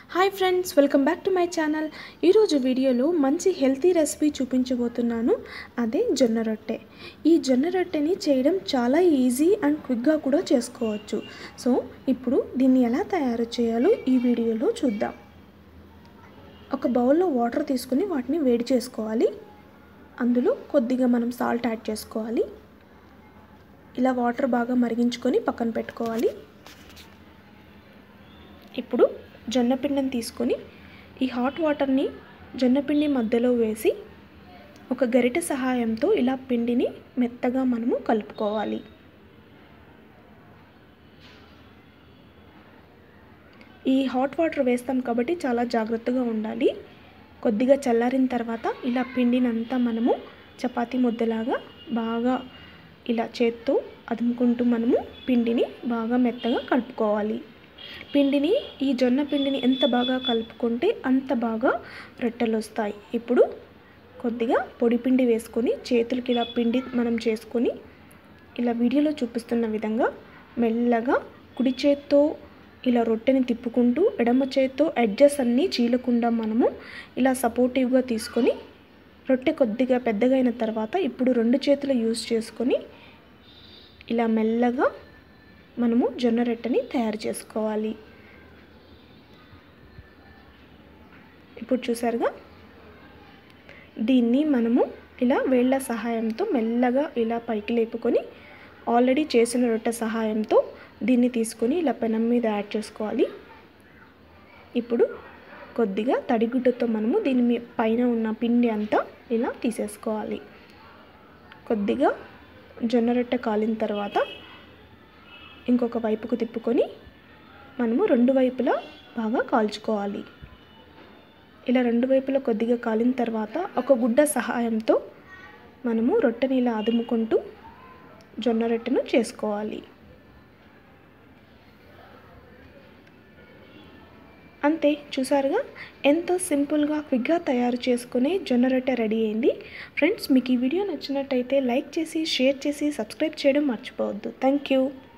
hi friends welcome back to my channel ఈరోజు వీడియోలో మంచి హెల్తీ రెసిపీ చూపించబోతున్నాను అదే జొన్న రొట్టె ఈ జొన్న రొట్టెని చేయడం చాలా ఈజీ అండ్ క్విక్గా కూడా చేసుకోవచ్చు సో ఇప్పుడు దీన్ని ఎలా తయారు చేయాలో ఈ వీడియోలో చూద్దాం ఒక బౌల్లో వాటర్ తీసుకుని వాటిని వేడి చేసుకోవాలి అందులో కొద్దిగా మనం సాల్ట్ యాడ్ చేసుకోవాలి ఇలా వాటర్ బాగా మరిగించుకొని పక్కన పెట్టుకోవాలి ఇప్పుడు జొన్నపిండిని తీసుకొని ఈ హాట్ వాటర్ని జొన్నపిండి మధ్యలో వేసి ఒక గరిటె సహాయంతో ఇలా పిండిని మెత్తగా మనము కలుపుకోవాలి ఈ హాట్ వాటర్ వేస్తాం కాబట్టి చాలా జాగ్రత్తగా ఉండాలి కొద్దిగా చల్లారిన తర్వాత ఇలా పిండినంతా మనము చపాతీ ముద్దలాగా బాగా ఇలా చేత్తో అదుముకుంటూ మనము పిండిని బాగా మెత్తగా కలుపుకోవాలి పిండిని ఈ జొన్న పిండిని ఎంత బాగా కలుపుకుంటే అంత బాగా రొట్టెలు వస్తాయి ఇప్పుడు కొద్దిగా పొడి పిండి వేసుకొని చేతులకి ఇలా పిండి మనం చేసుకొని ఇలా వీడియోలో చూపిస్తున్న విధంగా మెల్లగా కుడి చేత్తో ఇలా రొట్టెని తిప్పుకుంటూ ఎడమ చేత్తో ఎడ్జెస్ అన్నీ చీలకుండా మనము ఇలా సపోర్టివ్గా తీసుకొని రొట్టె కొద్దిగా పెద్దగా అయిన తర్వాత ఇప్పుడు రెండు చేతులు యూజ్ చేసుకొని ఇలా మెల్లగా మనము జొన్న రొట్టెని తయారు చేసుకోవాలి ఇప్పుడు చూసారుగా దీన్ని మనము ఇలా వేళ్ళ సహాయంతో మెల్లగా ఇలా పైకి లేపుకొని ఆల్రెడీ చేసిన రొట్టె సహాయంతో దీన్ని తీసుకొని ఇలా పెనం మీద యాడ్ చేసుకోవాలి ఇప్పుడు కొద్దిగా తడిగుడ్డతో మనము దీని మీ పైన ఉన్న పిండి అంతా ఇలా తీసేసుకోవాలి కొద్దిగా జొన్న రొట్టె కాలిన తర్వాత ఇంకొక వైపుకు తిప్పుకొని మనము రెండు వైపులా బాగా కాల్చుకోవాలి ఇలా రెండు వైపులా కొద్దిగా కాలిన తర్వాత ఒక గుడ్డ సహాయంతో మనము రొట్టెని ఇలా అదుముకుంటూ జొన్న రొట్టెను చేసుకోవాలి అంతే చూసారుగా ఎంతో సింపుల్గా క్విక్గా తయారు చేసుకునే జొన్న రొట్టె రెడీ అయింది ఫ్రెండ్స్ మీకు ఈ వీడియో నచ్చినట్టయితే లైక్ చేసి షేర్ చేసి సబ్స్క్రైబ్ చేయడం మర్చిపోవద్దు థ్యాంక్ యూ